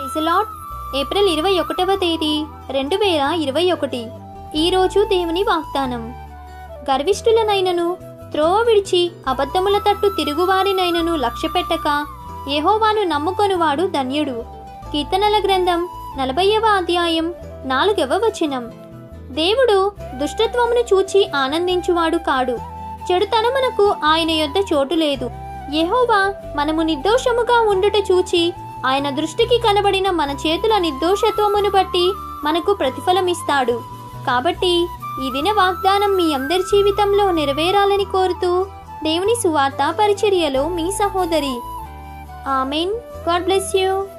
praise lot April ఇరవై ఒకటవ తేదీ రెండు వేల ఇరవై ఒకటి ఈరోజు దేవుని వాగ్దానం గర్విష్ఠులనైనను త్రోవ విడిచి అబద్ధముల తట్టు తిరుగువారినైనను లక్ష్యపెట్టక యెహోవాను నమ్ముకొనువాడు ధన్యుడు కీర్తనల గ్రంథం నలభైవ అధ్యాయం నాలుగవ వచనం దేవుడు దుష్టత్వమును చూచి ఆనందించువాడు కాడు చెడుతనమునకు ఆయన యొద్ద చోటు లేదు యెహోవా మనము నిర్దోషముగా ఉండుట చూచి ఆయన దృష్టికి కనబడిన మన చేతుల నిర్దోషత్వమును బట్టి మనకు ప్రతిఫలమిస్తాడు కాబట్టి ఈ దిన వాగ్దానం మీ అందరి జీవితంలో నెరవేరాలని కోరుతూ దేవుని సువార్త పరిచర్యలో మీ సహోదరి ఆమెన్ గాడ్ బ్లెస్ యూ